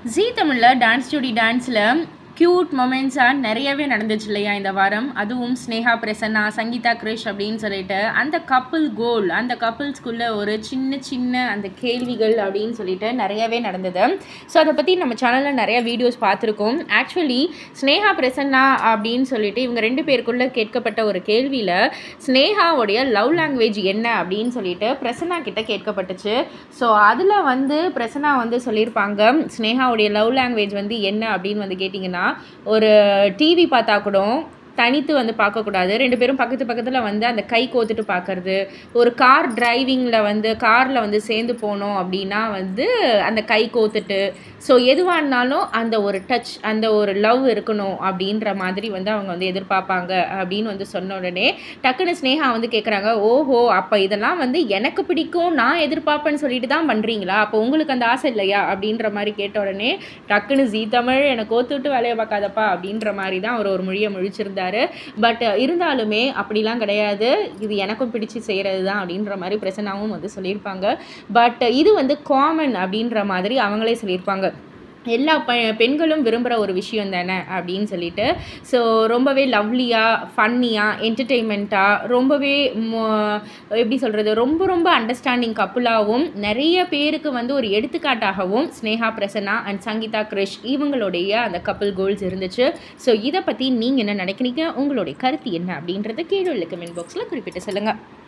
ஜீ தமிழில் டான்ஸ் ஜோடி டான்ஸில் க்யூட் மொமெண்ட்ஸாக நிறையவே நடந்துச்சு இல்லையா இந்த வாரம் அதுவும் ஸ்னேகா பிரசன்னா சங்கீதா கிரிஷ் அப்படின்னு சொல்லிட்டு அந்த கப்புள் கோல் அந்த கப்புள்ஸ்குள்ளே ஒரு சின்ன சின்ன அந்த கேள்விகள் அப்படின்னு சொல்லிட்டு நிறையவே நடந்தது ஸோ அதை பற்றி நம்ம சேனலில் நிறைய வீடியோஸ் பார்த்துருக்கோம் ஆக்சுவலி ஸ்னேகா பிரசன்னா அப்படின்னு சொல்லிட்டு இவங்க ரெண்டு பேருக்குள்ளே கேட்கப்பட்ட ஒரு கேள்வியில் ஸ்னேகாவுடைய லவ் லாங்குவேஜ் என்ன அப்படின்னு சொல்லிட்டு பிரசன்னா கிட்ட கேட்கப்பட்டுச்சு ஸோ அதில் வந்து பிரசன்னா வந்து சொல்லியிருப்பாங்க ஸ்னேகாவுடைய லவ் லாங்குவேஜ் வந்து என்ன அப்படின்னு வந்து கேட்டிங்கன்னா ஒரு டிவி பார்த்தா கூட தனித்து வந்து பார்க்கக்கூடாது ரெண்டு பேரும் பக்கத்து பக்கத்தில் வந்து அந்த கை கோத்துட்டு பார்க்கறது ஒரு கார் டிரைவிங்கில் வந்து காரில் வந்து சேர்ந்து போனோம் அப்படின்னா வந்து அந்த கை கோத்துட்டு ஸோ எதுவாக இருந்தாலும் அந்த ஒரு டச் அந்த ஒரு லவ் இருக்கணும் அப்படின்ற மாதிரி வந்து அவங்க வந்து எதிர்பார்ப்பாங்க அப்படின்னு வந்து சொன்ன உடனே டக்குன்னு ஸ்னேகா வந்து கேட்குறாங்க ஓஹோ அப்போ இதெல்லாம் வந்து எனக்கு பிடிக்கும் நான் எதிர்பார்ப்பேன்னு சொல்லிட்டு தான் பண்ணுறீங்களா அப்போ உங்களுக்கு அந்த ஆசை இல்லையா அப்படின்ற மாதிரி கேட்ட உடனே டக்குன்னு ஜீ தமிழ் என்னை கோத்து விட்டு வேலையை பார்க்காதப்பா அப்படின்ற மாதிரி தான் அவர் ஒரு மொழியை முழிச்சிருந்தாரு பட் இருந்தாலுமே அப்படிலாம் கிடையாது இது எனக்கும் பிடிச்சி செய்கிறது தான் அப்படின்ற மாதிரி பிரசன்னாவும் வந்து சொல்லியிருப்பாங்க பட் இது வந்து காமன் அப்படின்ற மாதிரி அவங்களே சொல்லியிருப்பாங்க எல்லா ப பெண்களும் விரும்புகிற ஒரு விஷயம் தானே அப்படின்னு சொல்லிட்டு ஸோ ரொம்பவே லவ்லியாக ஃபன்னியாக என்டர்டெயின்மெண்ட்டாக ரொம்பவே மொ- எப்படி சொல்கிறது ரொம்ப ரொம்ப அண்டர்ஸ்டாண்டிங் கப்புலாகவும் நிறைய பேருக்கு வந்து ஒரு எடுத்துக்காட்டாகவும் ஸ்னேகா பிரசன்னா அண்ட் சங்கீதா கிரிஷ் இவங்களுடைய அந்த கப்புள் கோல்ஸ் இருந்துச்சு ஸோ இதை பற்றி நீங்கள் என்ன நினைக்கிறீங்க உங்களுடைய கருத்து என்ன அப்படின்றத கீழே உள்ள கமெண்ட் பாக்ஸில் குறிப்பிட்டு சொல்லுங்கள்